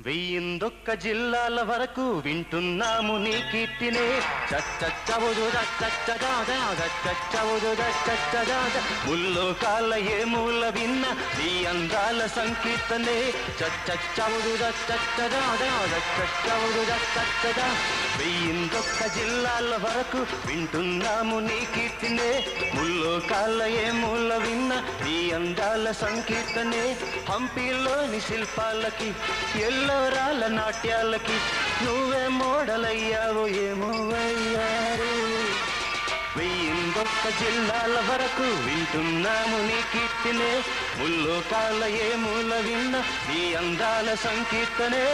వెయ్యిందొక్క జిల్లాల వరకు వింటున్నాము నీ కీర్తినే చచ్చచ్చవుదు చచ్చచ్చగాద చచ్చచ్చవుదు చచ్చచ్చగాద ముల్లోకాల ఏ మూల విన్న నీ అందాల సంకీర్తనే చచ్చచ్చవుదు చచ్చచ్చగాద చచ్చచ్చవుదు చచ్చచ్చగా వెయ్యిందొక్క జిల్లాల వరకు వింటున్నాము నీ కీర్తినే ముల్లోకాల ఏ మూల విన్న నీ అందాల సంకీర్తనే హంపీలోని శిల్పాలకి ఎల్లోరాల నాట్యాలకి నువ్వే మోడలయ్యావో ఏమో అయ్యారు వెయ్యిందొక్క జిల్లాల వరకు వింటున్నాము నీ కీర్తినే ముల్లోకాల ఏ మూల విన్న నీ అందాల సంకీర్తనే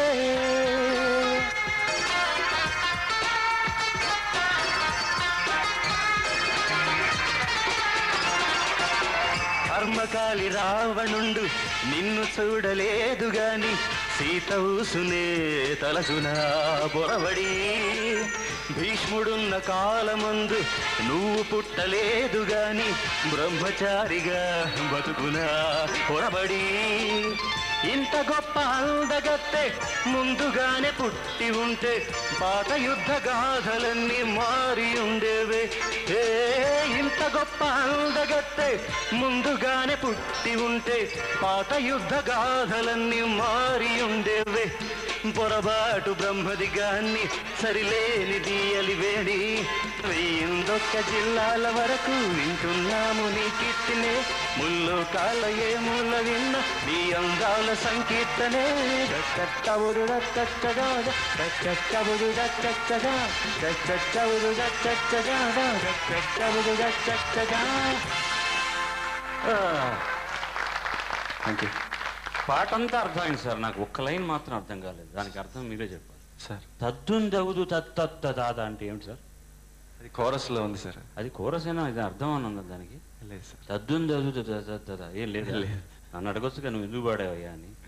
కర్మకాలి రావణుండు నిన్ను చూడలేదు గాని సీత ఊసునే తలచునా బొరబడి భీష్ముడున్న కాలమందు నువ్వు పుట్టలేదు గాని బ్రహ్మచారిగా బతుకునా పొరబడి ఇంత గొప్ప అందగత్తె ముందుగానే పుట్టి ఉంటే పాత యుద్ధ గాథలన్నీ మారి ఉండేవే ఏ ఇంత గొప్ప అందగత్తె ముందుగానే పుట్టి ఉంటే పాత యుద్ధ గాథలన్నీ మారి ఉండేవే పొరబాటు బ్రహ్మదిగాన్ని సరిలేనిది అలివేడి వెయ్యిందొక్క జిల్లాల వరకు వింటున్నాము నీ కీర్తినే ముల్లో కాల ఏ మూల విన్న నీ అందాల సంకీర్తనే చచ్చవుడు చచ్చగా చచ్చవుడు చచ్చగా చచ్చవుడు చచ్చగా చచ్చవుడు చచ్చగా థ్యాంక్ యూ పాట అంతా అర్థమైంది సార్ నాకు ఒక్క లైన్ మాత్రం అర్థం కాలేదు దానికి అర్థం మీరే చెప్పాలి సార్ తద్దున్ దవుదు తత్తత్త దాదా అంటే ఏమిటి సార్ అది కోరస్లో ఉంది సార్ అది కోరసేనా ఇది అర్థం అని ఉందా దానికి లేదు సార్ తద్దున్ దవుదు తత్తత్త ఏం లేదు లేదు. నన్ను అడగొచ్చు నువ్వు ఎందుకు పాడావయ్యా అని